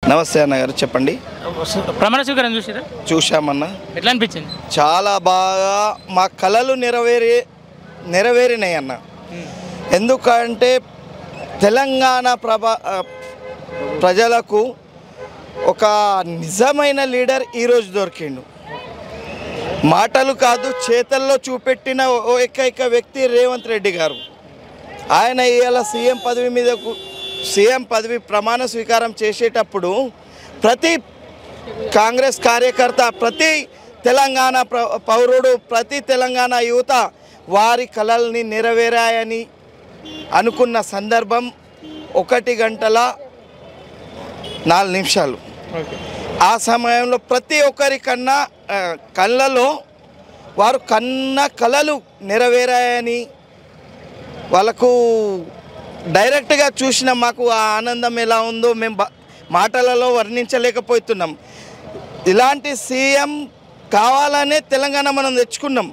నమస్తే అన్న గారు చెప్పండి ప్రమాణ స్వీకారం చూసిరా చూశామన్నా ఎట్లా అనిపించింది చాలా బాగా మా కళలు నెరవేరి నెరవేరినాయి అన్న ఎందుకంటే తెలంగాణ ప్రభ ఆ, ప్రజలకు ఒక నిజమైన లీడర్ ఈరోజు దొరికిండు మాటలు కాదు చేతల్లో చూపెట్టిన ఓ ఏకైక వ్యక్తి రేవంత్ రెడ్డి గారు ఆయన ఇవాళ సీఎం పదవి మీద కు- సీఎం పదవి ప్రమాణ స్వీకారం చేసేటప్పుడు ప్రతి కాంగ్రెస్ కార్యకర్త ప్రతి తెలంగాణ ప్ర- పౌరుడు ప్రతి తెలంగాణ యువత వారి కళల్ని నెరవేరాయని అనుకున్న సందర్భం ఒకటి గంటల నాలుగు నిమిషాలు ఓకే ఆ సమయంలో ప్రతి ఒక్కరి కన్నా ఆ, కళ్ళలో వారు కన్న కళలు నెరవేరాయని వాళ్ళకు డైరెక్ట్గా చూసిన మాకు ఆ ఆనందం ఎలా ఉందో మేము బ- మాటలలో వర్ణించలేకపోతున్నాం ఇలాంటి సీఎం కావాలనే తెలంగాణ మనం తెచ్చుకున్నాం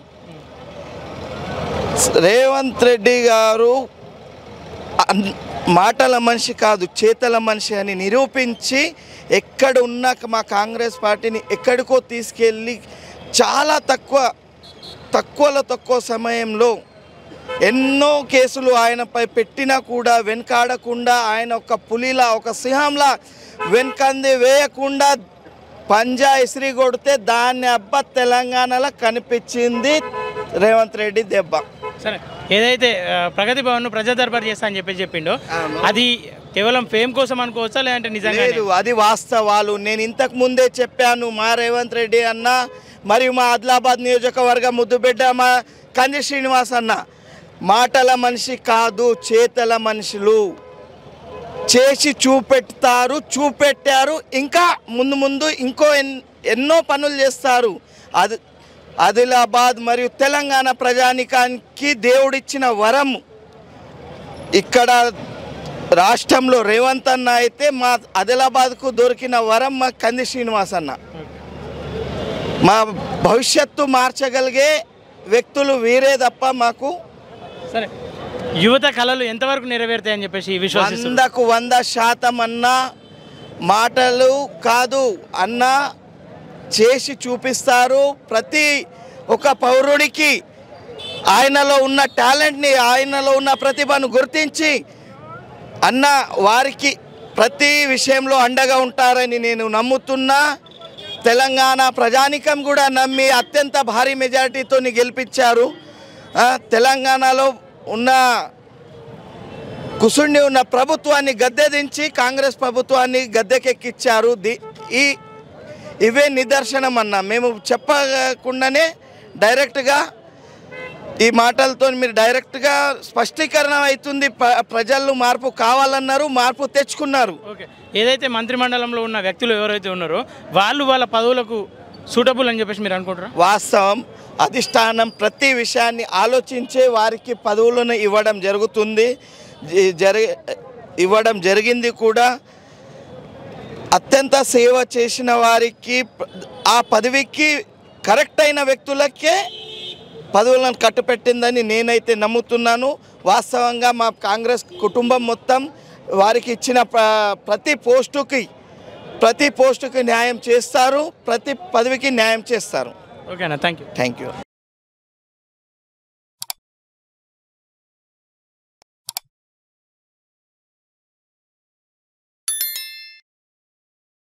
రేవంత్ రెడ్డి గారు అన్- మాటల మనిషి కాదు చేతల మనిషి అని నిరూపించి ఎక్కడ ఉన్న మా కాంగ్రెస్ పార్టీని ఎక్కడికో తీసుకెళ్ళి చాలా తక్కువ తక్కువలో తక్కువ సమయంలో ఎన్నో కేసులు ఆయనపై పెట్టినా కూడా వెనకాడకుండా ఆయన ఒక పులిలా ఒక సింహంలా వెనకంది వేయకుండా పంజా ఇసిరి కొడితే దాన్ని అబ్బ తెలంగాణలో కనిపించింది రేవంత్ రెడ్డి దెబ్బ సరే ఏదైతే ఆ, ప్రగతి భవన్ ప్రజా దర్బార్ చేస్తా అని చెప్పి చెప్పిండో అవును. అది కేవలం ఫేమ్ కోసం అనుకోవచ్చా లేదంటే నిజంగా లేదు అది వాస్తవాలు నేను ఇంతకు ముందే చెప్పాను మా రేవంత్ రెడ్డి అన్న మరియు మా ఆదిలాబాద్ నియోజకవర్గ ముద్దుబిడ్డ మా కంది శ్రీనివాస్ అన్న మాటల మనిషి కాదు చేతల మనుషులు చేసి చూపెడతారు చూపెట్టారు ఇంకా ముందు ముందు ఇంకో ఎన్- ఎన్నో పనులు చేస్తారు అది ఆదిలాబాద్ మరియు తెలంగాణ ప్రజానికానికి దేవుడిచ్చిన వరం ఇక్కడ రాష్ట్రంలో రేవంత్ అన్న అయితే మా ఆదిలాబాద్కు దొరికిన వరం మా కంది శ్రీనివాస్ అన్న మా భవిష్యత్తు మార్చగలిగే వ్యక్తులు వీరే తప్ప మాకు సరే యువత కళలు ఎంతవరకు నెరవేరుతాయని చెప్పేసి విశ్వాసిస్తున్నారు వందకు వంద శాతం అన్న మాటలు కాదు అన్న చేసి చూపిస్తారు ప్రతి ఒక పౌరుడికి ఆయనలో ఉన్న టాలెంట్ని ఆయనలో ఉన్న ప్రతిభను గుర్తించి అన్న వారికి ప్రతి విషయంలో అండగా ఉంటారని నేను నమ్ముతున్నా తెలంగాణ ప్రజానికం కూడా నమ్మి అత్యంత భారీ మెజారిటీతో గెలిపించారు ఆ, తెలంగాణలో ఉన్న కుసుండి ఉన్న ప్రభుత్వాన్ని గద్దెదించి కాంగ్రెస్ ప్రభుత్వాన్ని గద్దెకెక్కిచ్చారు ది ఈ ఇవే నిదర్శనం అన్న మేము చెప్పకుండానే డైరెక్ట్గా ఈ మాటలతో మీరు డైరెక్ట్గా స్పష్టీకరణ అవుతుంది ప్ర- ప్రజలు మార్పు కావాలన్నారు మార్పు తెచ్చుకున్నారు ఓకే ఏదైతే మంత్రిమండలంలో ఉన్న వ్యక్తులు ఎవరైతే ఉన్నారో వాళ్ళు వాళ్ళ పదవులకు సూటబుల్ అని చెప్పేసి మీరు అనుకుంటారా వాస్తవం అధిష్టానం ప్రతి విషయాన్ని ఆలోచించే వారికి పదవులను ఇవ్వడం జరుగుతుంది జ- జరి ఇవ్వడం జరిగింది కూడా అత్యంత సేవ చేసిన వారికి ప- ఆ పదవికి కరెక్ట్ అయిన వ్యక్తులకే పదవులను కట్టుపెట్టిందని నేనైతే నమ్ముతున్నాను వాస్తవంగా మా కాంగ్రెస్ కుటుంబం మొత్తం వారికి ఇచ్చిన ప్ర- ప్రతి పోస్టుకి ప్రతి పోస్టుకి న్యాయం చేస్తారు ప్రతి పదవికి న్యాయం చేస్తారు ఓకేనా థ్యాంక్ యూ థ్యాంక్ యూ